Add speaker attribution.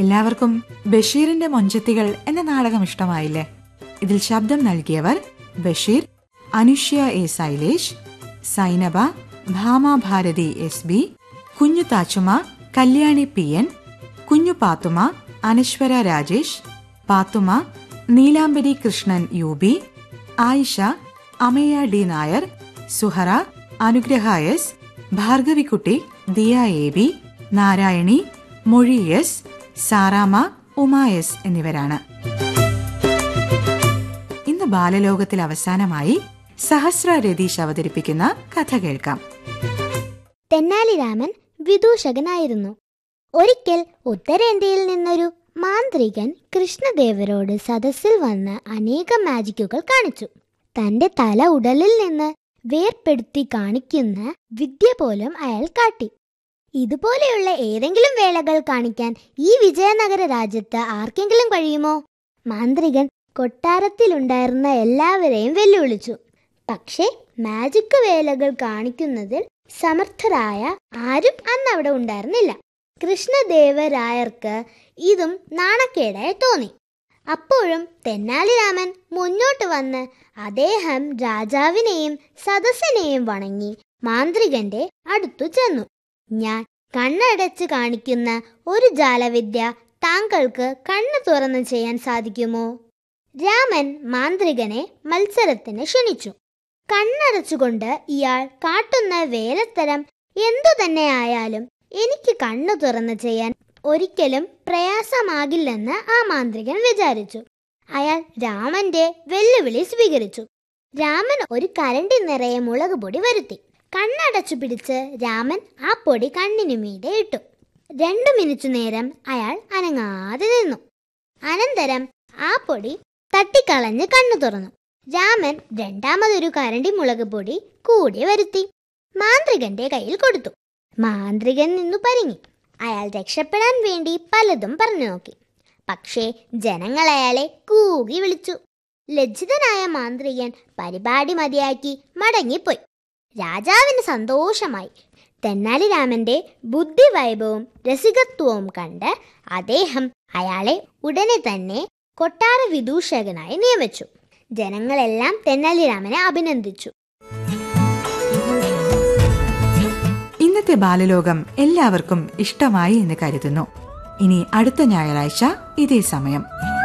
Speaker 1: എല്ലാവർക്കും ബഷീറിന്റെ മൊഞ്ചത്തികൾ എന്ന നാടകം ഇഷ്ടമായില്ലേ ഇതിൽ ശബ്ദം നൽകിയവർ Basheer Anushya A Sailesh Zainaba Bhama Bharathi S B Kunju Thachuma Kalyani P N Kunju Pathuma Anaswara Rajesh Pathuma Neelambari Krishnan U B Ayisha Amaya D Nair Suhara Anugraha S Bhargavikutty Diya A B Narayani Mozhi S Saramma Uma S എന്നിവരാണ് ഇന്ന് ബാലലോകത്തിൽ അവസാനമായി സഹസ്ര രതീഷ് അവതരിപ്പിക്കുന്ന കഥ കേൾക്കാം
Speaker 2: തെന്നാലിരാമൻ വിദൂഷകനായിരുന്നു ഒരിക്കൽ ഉത്തരേന്ത്യയിൽ നിന്നൊരു മാന്ത്രികൻ കൃഷ്ണദേവരോട് സദസ്സിൽ വന്ന് അനേകം മാജിക്കുകൾ കാണിച്ചു തന്റെ തല ഉടലിൽ നിന്ന് വേർപ്പെടുത്തി കാണിക്കുന്ന വിദ്യ പോലും അയാൾ കാട്ടി ഇതുപോലെയുള്ള ഏതെങ്കിലും വേളകൾ കാണിക്കാൻ ഈ വിജയനഗര രാജ്യത്ത് ആർക്കെങ്കിലും കഴിയുമോ മാന്ത്രികൻ കൊട്ടാരത്തിലുണ്ടായിരുന്ന എല്ലാവരെയും വെല്ലുവിളിച്ചു പക്ഷേ മാജിക് വേലകൾ കാണിക്കുന്നതിൽ സമർത്ഥരായ ആരും അന്ന് അവിടെ ഉണ്ടായിരുന്നില്ല കൃഷ്ണദേവരായർക്ക് ഇതും നാണക്കേടായി തോന്നി അപ്പോഴും തെന്നാലിരാമൻ മുന്നോട്ട് വന്ന് അദ്ദേഹം രാജാവിനെയും സദസ്സിനെയും വണങ്ങി മാന്ത്രികന്റെ അടുത്തു ചെന്നു ഞാൻ കണ്ണടച്ച് കാണിക്കുന്ന ഒരു ജാലവിദ്യ താങ്കൾക്ക് കണ്ണ് തുറന്ന് ചെയ്യാൻ സാധിക്കുമോ രാമൻ മാന്ത്രികനെ മത്സരത്തിന് ക്ഷണിച്ചു കണ്ണടച്ചുകൊണ്ട് ഇയാൾ കാട്ടുന്ന വേലത്തരം എന്തു തന്നെ ആയാലും എനിക്ക് കണ്ണു തുറന്ന് ചെയ്യാൻ ഒരിക്കലും പ്രയാസമാകില്ലെന്ന് ആ മാന്ത്രികൻ വിചാരിച്ചു അയാൾ രാമന്റെ വെല്ലുവിളി സ്വീകരിച്ചു രാമൻ ഒരു കരണ്ടി നിറയെ മുളക് പൊടി വരുത്തി കണ്ണടച്ചു പിടിച്ച് രാമൻ ആ പൊടി കണ്ണിനു മീതെ ഇട്ടു രണ്ടു മിനിറ്റു നേരം അയാൾ അനങ്ങാതെ നിന്നു അനന്തരം ആ പൊടി തട്ടിക്കളഞ്ഞ് കണ്ണു തുറന്നു രാമൻ രണ്ടാമതൊരു കരണ്ടി മുളക് പൊടി കൂടി വരുത്തി മാന്ത്രികന്റെ കയ്യിൽ കൊടുത്തു മാന്ത്രികൻ നിന്നു പരിങ്ങി അയാൾ രക്ഷപ്പെടാൻ വേണ്ടി പലതും പറഞ്ഞു നോക്കി പക്ഷേ ജനങ്ങൾ അയാളെ കൂകി വിളിച്ചു ലജ്ജിതനായ മാന്ത്രികൻ പരിപാടി മതിയാക്കി മടങ്ങിപ്പോയി രാജാവിന് സന്തോഷമായി തെന്നാലിരാമന്റെ ബുദ്ധിവൈഭവവും രസികത്വവും കണ്ട് അദ്ദേഹം അയാളെ ഉടനെ തന്നെ കൊട്ടാര വിദൂഷകനായി നിയമിച്ചു ജനങ്ങളെല്ലാം തെന്നാലിരാമനെ അഭിനന്ദിച്ചു
Speaker 1: ഇന്നത്തെ ബാലലോകം എല്ലാവർക്കും ഇഷ്ടമായി എന്ന് കരുതുന്നു ഇനി അടുത്ത ഞായറാഴ്ച ഇതേ സമയം